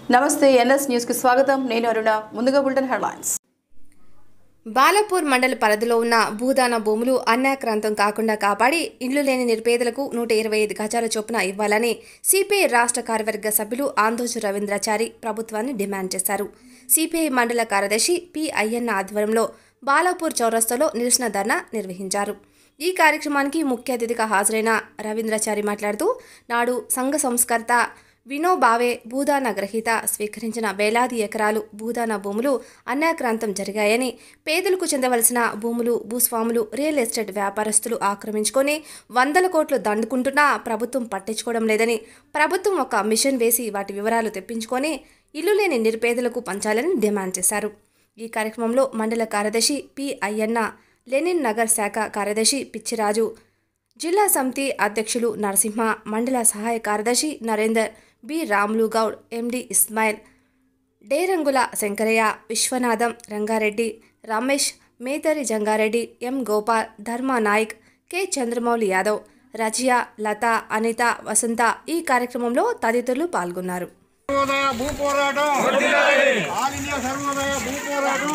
నమస్తే NS news కి స్వాగతం నేను అరుణ ముందుగా బులెటిన్ హెడ్లైన్స్ బాలాపూర్ మండల పరిధిలో ఉన్న భూదాన భూములు అన్యాక్రాంతం కాకుండా కాపాడి ఇళ్లు లేని నిరుపేదలకు నూట ఇరవై ఐదు గజాల చొప్పున ఇవ్వాలని సిపిఐ రాష్ట్ర కార్యవర్గ సభ్యులు ఆందోజు రవీంద్రాచారి ప్రభుత్వాన్ని డిమాండ్ చేశారు సిపిఐ మండల కార్యదర్శి పి అయ్యన్న ఆధ్వర్యంలో బాలాపూర్ చౌరస్తాలో నిరసన ధర్నా నిర్వహించారు ఈ కార్యక్రమానికి ముఖ్య అతిథిగా హాజరైన రవీంద్రాచారి మాట్లాడుతూ నాడు సంఘ సంస్కర్త వినోబావే భూదాన గ్రహీత స్వీకరించిన వేలాది ఎకరాలు భూదాన భూములు అన్యాక్రాంతం జరిగాయని పేదలకు చెందవలసిన భూములు భూస్వాములు రియల్ ఎస్టేట్ వ్యాపారస్తులు ఆక్రమించుకొని వందల కోట్లు దండుకుంటున్నా ప్రభుత్వం పట్టించుకోవడం లేదని ప్రభుత్వం ఒక మిషన్ వేసి వాటి వివరాలు తెప్పించుకొని ఇల్లు లేని నిరుపేదలకు పంచాలని డిమాండ్ చేశారు ఈ కార్యక్రమంలో మండల కార్యదర్శి పి అయ్యన్న లెనిన్ నగర్ శాఖ కార్యదర్శి పిచ్చిరాజు జిల్లా సమితి అధ్యక్షులు నరసింహ మండల సహాయ కార్యదర్శి Narender B Ramulu Goud MD Ismail Derangula Shankaraiah Vishwanatham Rangareddy Ramesh Metari Jangareddy M Gopal Dharma Naik K Chandramouli Yadav Razia Latha Anitha Vasantha ఈ కార్యక్రమంలో తదితరులు పాల్గొన్నారు సర్వోదయ భూ పోరాటం ఆల్ ఇండియా సర్వోదయ భూ పోరాటం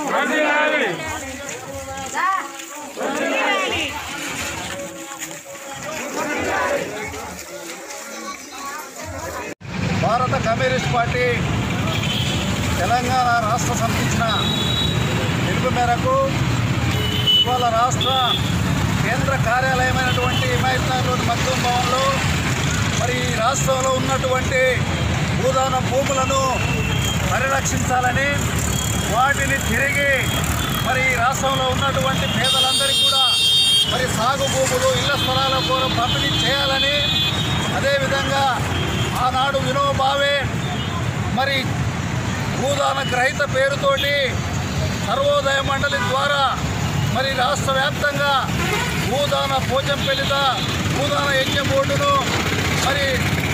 భారత కమ్యూనిస్ట్ పార్టీ తెలంగాణ రాష్ట్ర సంబంధించిన పిలుపు మేరకు ఇవాళ రాష్ట్ర కేంద్ర కార్యాలయమైనటువంటి హిమాయత్నగర్లోని మగ్దూం భవన్లో మరి ఈ రాష్ట్రంలో ఉన్నటువంటి భూదాన భూములను పరిరక్షించాలని వాటిని తిరిగి మరి ఈ రాష్ట్రంలో ఉన్నటువంటి పేదలందరికీ కూడా మరి సాగు భూములు ఇళ్ల స్థలాల కోసం పంపిణీ చేయాలని అదేవిధంగా ఆనాడు వినోబావే మరి భూదాన గ్రహీత పేరుతోటి సర్వోదయ మండలి ద్వారా మరి రాష్ట్ర వ్యాప్తంగా భూదాన పోచంపెల్లిత భూదాన యజ్ఞ బోర్డును మరి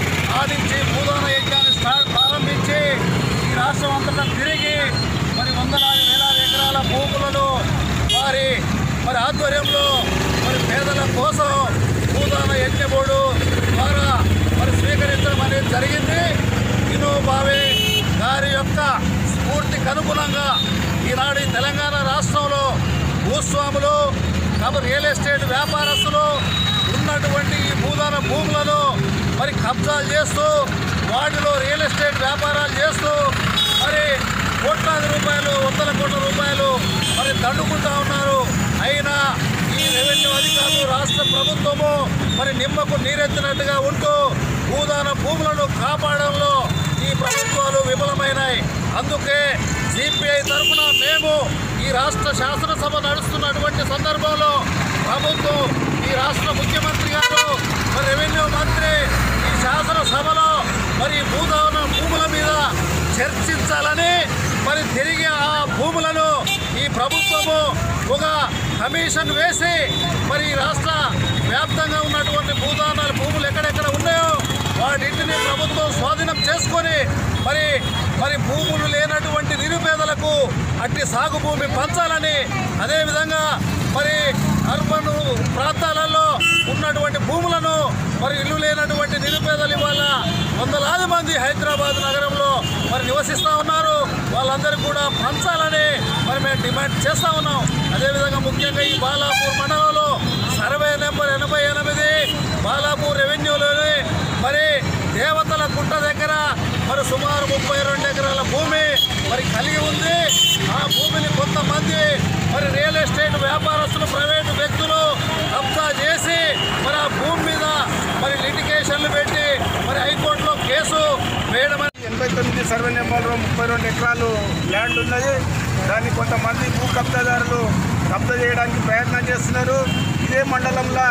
ఆడించి భూదాన యజ్ఞాన్ని స్టార్ట్ ప్రారంభించి ఈ రాష్ట్రం అంతటా తిరిగి మరి వందలాది వేలాది ఎకరాల భూములను వారి మరి ఆధ్వర్యంలో మరి పేదల కోసం భూదాన యజ్ఞ బోర్డు ద్వారా మరి స్వీకరించడం అనేది జరిగింది వినోబావే గారి యొక్క స్ఫూర్తికి అనుగుణంగా ఈనాడు ఈ తెలంగాణ రాష్ట్రంలో భూస్వాములు కాబట్టి రియల్ ఎస్టేట్ వ్యాపారస్తులు ఉన్నటువంటి ఈ భూదాన భూములను మరి కబ్జాలు చేస్తూ వాటిలో రియల్ ఎస్టేట్ వ్యాపారాలు చేస్తూ మరి కోట్లాది రూపాయలు వందల కోట్ల రూపాయలు మరి దండుకుంటా ఉన్నారు అయినా ఈ రెవెన్యూ అధికారులు రాష్ట్ర ప్రభుత్వము మరి నిమ్మకు నీరెత్తినట్టుగా ఉంటూ భూదాన భూములను కాపాడంలో ఈ ప్రభుత్వాలు విఫలమైనాయి అందుకే సిపిఐ తరఫున మేము ఈ రాష్ట్ర శాసనసభ నడుస్తున్నటువంటి సందర్భంలో ప్రభుత్వం ఈ రాష్ట్ర ముఖ్యమంత్రి గారు మరి రెవెన్యూ మంత్రి ఈ శాసనసభలో మరి భూదాన భూముల మీద చర్చించాలని మరి తిరిగి ఆ భూములను ఈ ప్రభుత్వము ఒక కమిషన్ వేసి మరి ఈ రాష్ట్ర వ్యాప్తంగా ఉన్నటువంటి భూదానాల భూములు ఎక్కడెక్కడ ఉన్నాయో వాటింటిని ప్రభుత్వం స్వాధీనం చేసుకొని మరి మరి భూములు లేనటువంటి నిరుపేదలకు అట్టి సాగు భూమి పంచాలని అదేవిధంగా మరి అర్బన్ ప్రాంతాలలో ఉన్నటువంటి భూములను మరి ఇల్లు లేనటువంటి నిరుపేదలు ఇవాళ వందలాది మంది హైదరాబాద్ నగరంలో మరి నివసిస్తూ ఉన్నారు వాళ్ళందరికీ కూడా పంచాలని మరి మేము డిమాండ్ చేస్తూ ఉన్నాం అదేవిధంగా ముఖ్యంగా ఈ బాలాపూర్ మండలంలో సర్వే నెంబర్ ఎనభై ఎనిమిది బాలాపూర్ రెవెన్యూలోని మరి దేవతల గుట్ట దగ్గర మరి సుమారు ముప్పై రెండు ఎకరాల భూమి మరి కలిగి ఉంది ఆ భూమిని కొంతమంది మరి రియల్ ఎస్టేట్ వ్యాపారస్తులు ప్రైవేటు వ్యక్తులు కబ్జా చేసి మరి ఆ భూమి మీద మరి లిటిగేషన్లు పెట్టి మరి హైకోర్టులో కేసు వేయడం ఎనభై తొమ్మిది సర్వే నెంబర్లో ముప్పై రెండు ఎకరాలు ల్యాండ్ ఉన్నది దాన్ని కొంతమంది భూ కబ్జాదారులు కబ్జా చేయడానికి ప్రయత్నం చేస్తున్నారు ఇదే మండలంలో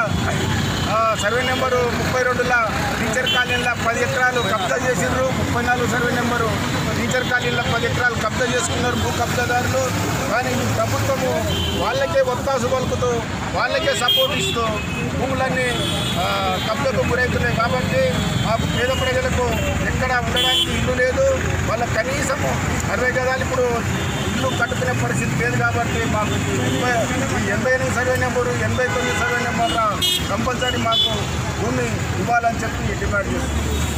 ఆ, సర్వే నెంబరు ముప్పై రెండులో టీచర్ కాలనీలో పది ఎకరాలు కబ్జా చేసిండ్రు ముప్పై నాలుగు సర్వే నెంబరు టీచర్ కాలనీలో పది ఎకరాలు కబ్జా చేసుకున్నారు భూ కబ్జాదారులు కానీ ఈ ప్రభుత్వము వాళ్ళకే ఒత్తాసు పలుకుతూ వాళ్ళకే సపోర్ట్ ఇస్తూ భూములన్నీ ఆ, కబ్జాకు గురవుతున్నాయి కాబట్టి ఆ పేద ప్రజలకు ఎక్కడ ఉండడానికి ఇల్లు లేదు వాళ్ళ కనీసము అరవై గదాలు ఇప్పుడు ఇల్లు కట్టుకునే పరిస్థితి లేదు కాబట్టి మాకు ఎనభై ఈ ఎనభై ఎనిమిది సర్వే నెంబరు ఎనభై తొమ్మిది సర్వే నెంబర్ కంపల్సరీ మాకు భూమి ఇవ్వాలని చెప్పి డిమాండ్ చేస్తున్నాం